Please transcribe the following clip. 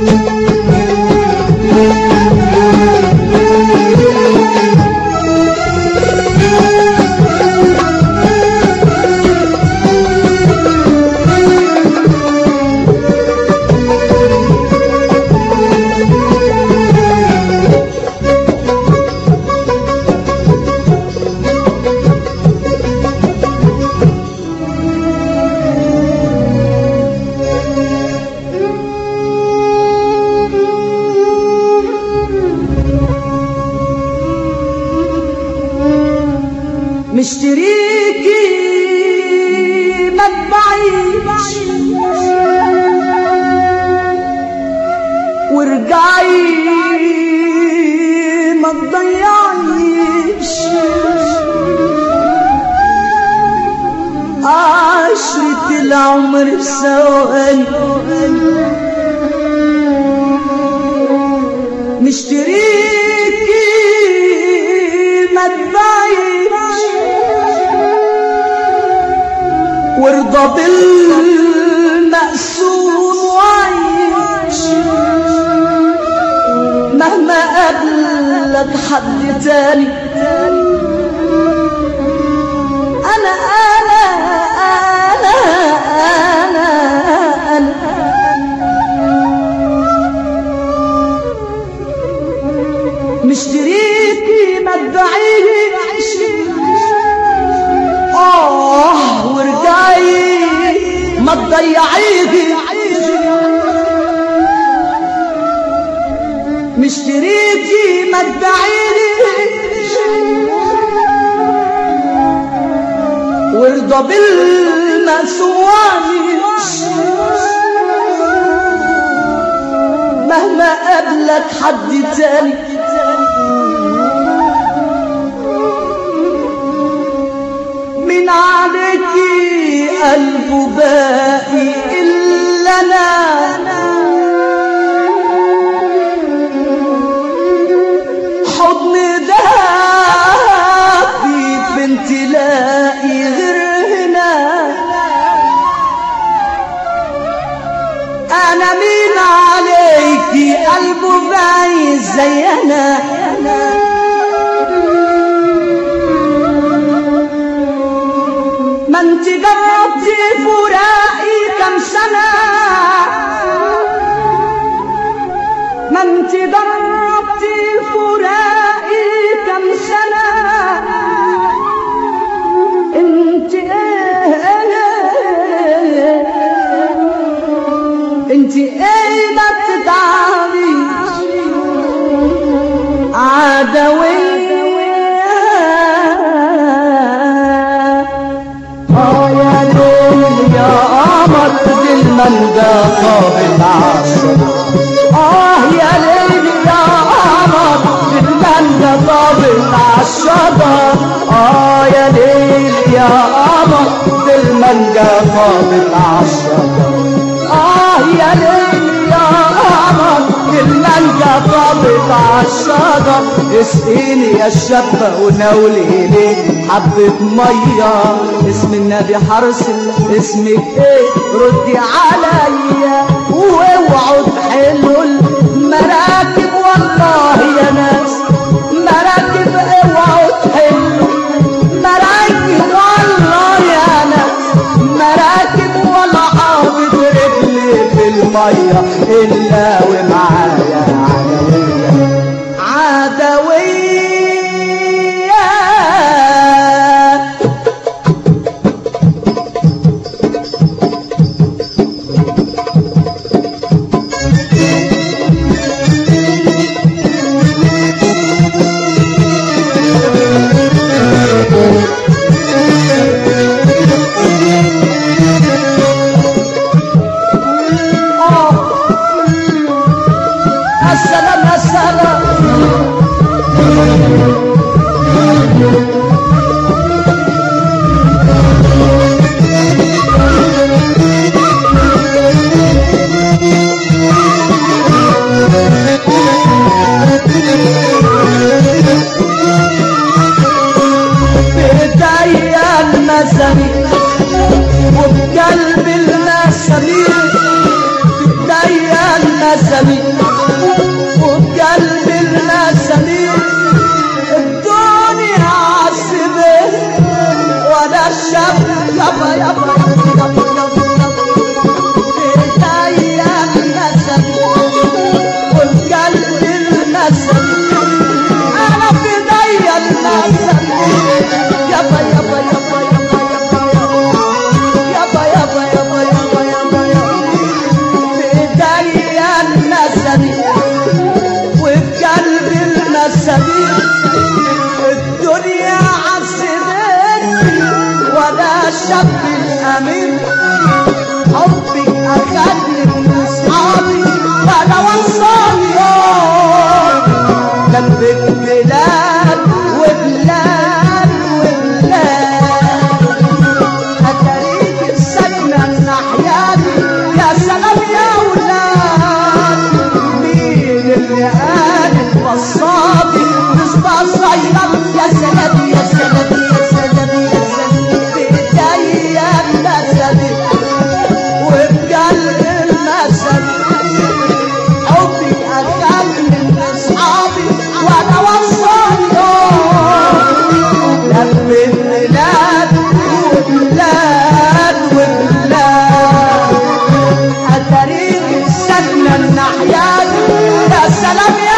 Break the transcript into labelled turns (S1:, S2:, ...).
S1: مشتريكي ما تبعيش وارجعي ما تضيعيش عشرة العمر ثواني مشتريكي ما تبعيش وارضى بالمقسوم وعيش مهما قابلك حد تاني انا انا انا انا انا مشتريكي ما تبيعيش اه وارجعي ما تضيعيكي مشتريكي ما تبيعيش وارضى بالمسواني مهما قابلك حد تاني من عليكي قلبه باقي إلا أنا حضن دافي بنت لاقي غير هنا أنا مين عليكي قلبه باقي زي أنا ما انت جربتي فراقي كم سنة ما انت جربتي فراقي كم سنة انت ايه انت ايه ما بتتعبيش عدوية اه يا ليل يا قمر بالمنجا طابت عالشجر اه يا ليل يا قمر بالمنجا طابت عالشجر اه يا ليل يا قمر بالمنجا طابت عالشجر اه يا ليل يا قمر بالمنجا طابت عالشجر اسقيني يا الشابة وناولي لي حبة مية اسم النبي حرسل اسمك ايه ردي عليا واوعوا تحلوا المراكب والله يا ناس مراكب اوعوا تحلوا مراكب والله يا ناس مراكب ولا حاطط رجلي في المية الا ومعايا عدوية عدوية النسبي وبقلب النسبي الدنيا عصبت ولا الشاب يابا يابا يابا يابا ايديا النسبي وبقلب النسبي انا في ايديا النسبي يابا يابا يابا يابا يابا يابا يابا يابا يابا يابا في ايديا النسبي وفي قلبي النسبي الدنيا عصبتني ولا شاب الامين حبك اخدني من اصحابي وانا وصلني لفت بلاد وبلاد وبلاد اتاريك السكنة النحياتي يا سلام يا ولاد مين اللي قالت وصابي مستقصير يا سلام يا سلام يا سلام يا سلام بايديا النسبي وبقلب النسبي حبي أخذ من أصحابي وأنا وصلت لفت بلاد وبلاد وبلاد أتاريك السكنة النحيات يا سلام يا